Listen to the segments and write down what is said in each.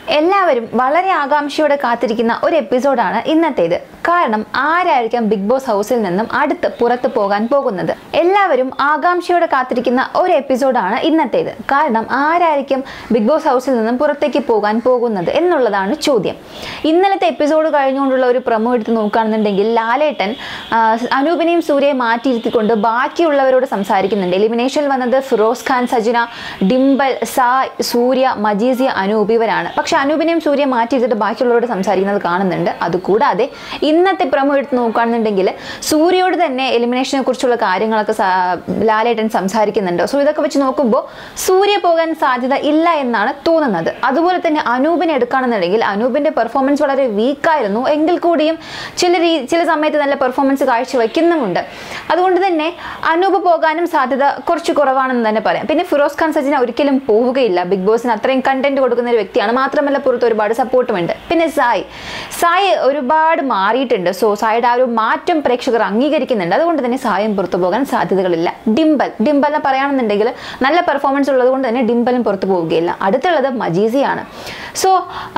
എല്ലാവരും വളരെ ആകാംക്ഷയോടെ കാത്തിരിക്കുന്ന ഒരു എപ്പിസോഡാണ് ഇന്നത്തേത് കാരണം ആരായിരിക്കാം ബിഗ് ബോസ് ഹൗസിൽ നിന്നും അടുത്ത് പുറത്തു പോകാൻ പോകുന്നത് എല്ലാവരും ആകാംക്ഷയോടെ കാത്തിരിക്കുന്ന ഒരു എപ്പിസോഡാണ് ഇന്നത്തേത് കാരണം ആരായിരിക്കും ബിഗ് ബോസ് ഹൗസിൽ നിന്നും പുറത്തേക്ക് പോകാൻ പോകുന്നത് എന്നുള്ളതാണ് ചോദ്യം ഇന്നലത്തെ എപ്പിസോഡ് കഴിഞ്ഞുകൊണ്ടുള്ള ഒരു പ്രമോ എടുത്ത് നോക്കുകയാണെന്നുണ്ടെങ്കിൽ ലാലേട്ടൻ ആ, അനൂപിനെയും സൂര്യയെ മാറ്റിയിരുത്തിക്കൊണ്ട് ബാക്കിയുള്ളവരോട് സംസാരിക്കുന്നുണ്ട് എലിമിനേഷനിൽ വന്നത് ഫിറോസ് ഖാൻ സജിന ഡിംബൽ സായ് സൂര്യ മജീസിയ അനൂപ് ഇവരാണ് പക്ഷെ അനൂപിനെയും സൂര്യ മാറ്റിയിരുത്തിട്ട് ബാക്കിയുള്ളവരോട് സംസാരിക്കുന്നത് കാണുന്നുണ്ട് അതുകൂടാതെ ഇന്നത്തെ പ്രമോ എടുത്ത് നോക്കുകയാണെന്നുണ്ടെങ്കിൽ സൂര്യയോട് തന്നെ എലിമിനേഷനെ കുറിച്ചുള്ള കാര്യങ്ങളൊക്കെ സ- ലാലേട്ടൻ സംസാരിക്കുന്നുണ്ട് സോ ഇതൊക്കെ വെച്ച് നോക്കുമ്പോൾ സൂര്യ പോകാൻ സാധ്യത ഇല്ല എന്നാണ് തോന്നുന്നത് അതുപോലെ തന്നെ അനൂപിനെ എടുക്കുകയാണെന്നുണ്ടെങ്കിൽ അനൂപിന്റെ പെർഫോമൻസ് വളരെ വീക്കായിരുന്നു എങ്കിൽ കൂടിയും ചില രീ ചില സമയത്ത് നല്ല പെർഫോമൻസ് കാഴ്ചവെക്കുന്നുമുണ്ട് അതുകൊണ്ട് തന്നെ അനൂപ് പോകാനും സാധ്യത കുറച്ച് കുറവാണെന്ന് തന്നെ പറയാം പിന്നെ ഫിറോസ് ഖാൻ സജിന ഒരിക്കലും പോവുകയില്ല ബിഗ് ബോസിന് അത്രയും കണ്ടന്റ് കൊടുക്കുന്ന ഒരു വ്യക്തിയാണ് മാത്രമല്ല പുറത്ത് ഒരുപാട് സപ്പോർട്ടുമുണ്ട് പിന്നെ സായ് സായ് ഒരുപാട് മാറിയിട്ടുണ്ട് സോ സായുടെ ആ ഒരു മാറ്റം പ്രേക്ഷകർ അംഗീകരിക്കുന്നുണ്ട് അതുകൊണ്ട് തന്നെ സായും പുറത്തു പോകാൻ സാധ്യതകളില്ല ഡിംബൽ ഡിംബൽ എന്ന് പറയുകയാണെന്നുണ്ടെങ്കിൽ നല്ല പെർഫോമൻസ് ഉള്ളത് കൊണ്ട് തന്നെ ഡിംബലും പുറത്തു പോവുകയില്ല അടുത്തുള്ളത് മജീസിയാണ് സോ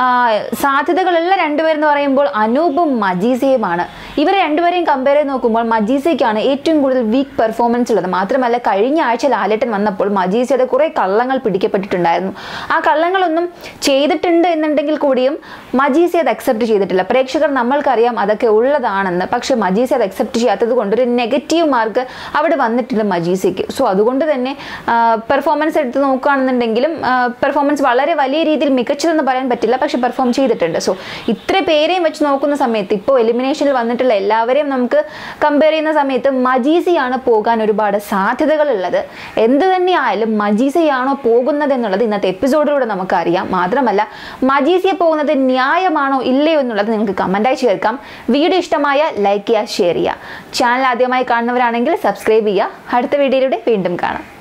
സാധ്യതകളുള്ള രണ്ടുപേരെന്ന് പറയുമ്പോൾ അനൂപും മജീസയുമാണ് ഇവർ രണ്ടുപേരെയും കമ്പയർ ചെയ്ത് നോക്കുമ്പോൾ മജീസയ്ക്കാണ് ഏറ്റവും കൂടുതൽ വീക്ക് പെർഫോമൻസ് ഉള്ളത് മാത്രമല്ല കഴിഞ്ഞ ആഴ്ച ലാലേട്ടൻ വന്നപ്പോൾ മജീസയുടെ കുറേ കള്ളങ്ങൾ പിടിക്കപ്പെട്ടിട്ടുണ്ടായിരുന്നു ആ കള്ളങ്ങളൊന്നും ചെയ്തിട്ടുണ്ട് എന്നുണ്ടെങ്കിൽ കൂടിയും മജീസ അത് അക്സെപ്റ്റ് ചെയ്തിട്ടില്ല പ്രേക്ഷകർ നമ്മൾക്കറിയാം അതൊക്കെ ഉള്ളതാണെന്ന് പക്ഷെ മജീസ അത് അക്സെപ്റ്റ് ചെയ്യാത്തത് കൊണ്ട് ഒരു നെഗറ്റീവ് മാർക്ക് അവിടെ വന്നിട്ടുണ്ട് മജീസയ്ക്ക് സോ അതുകൊണ്ട് തന്നെ പെർഫോമൻസ് എടുത്ത് നോക്കുകയാണെന്നുണ്ടെങ്കിലും പെർഫോമൻസ് വളരെ വലിയ രീതിയിൽ മികച്ചതെന്ന് പറയാൻ പറ്റില്ല പക്ഷെ പെർഫോം ചെയ്തിട്ടുണ്ട് സോ ഇത്ര പേരെയും വെച്ച് നോക്കുന്ന സമയത്ത് ഇപ്പോൾ എലിമിനേഷനിൽ വന്നിട്ടുള്ള എല്ലാവരെയും നമുക്ക് കമ്പയർ ചെയ്യുന്ന സമയത്ത് മജീസിയാണ് പോകാൻ ഒരുപാട് സാധ്യതകളുള്ളത് എന്ത് തന്നെയായാലും മജീസയാണോ പോകുന്നത് എന്നുള്ളത് ഇന്നത്തെ എപ്പിസോഡിലൂടെ നമുക്കറിയാം മാത്രമല്ല മജീസിയെ പോകുന്നത് ന്യായമാണോ ഇല്ലയോ എന്നുള്ളത് നിങ്ങൾക്ക് കമൻറ്റായി ചേർക്കാം വീഡിയോ ഇഷ്ടമായ ലൈക്ക് ചെയ്യുക ഷെയർ ചെയ്യുക ചാനൽ ആദ്യമായി കാണുന്നവരാണെങ്കിൽ സബ്സ്ക്രൈബ് ചെയ്യുക അടുത്ത വീഡിയോയിലൂടെ വീണ്ടും കാണാം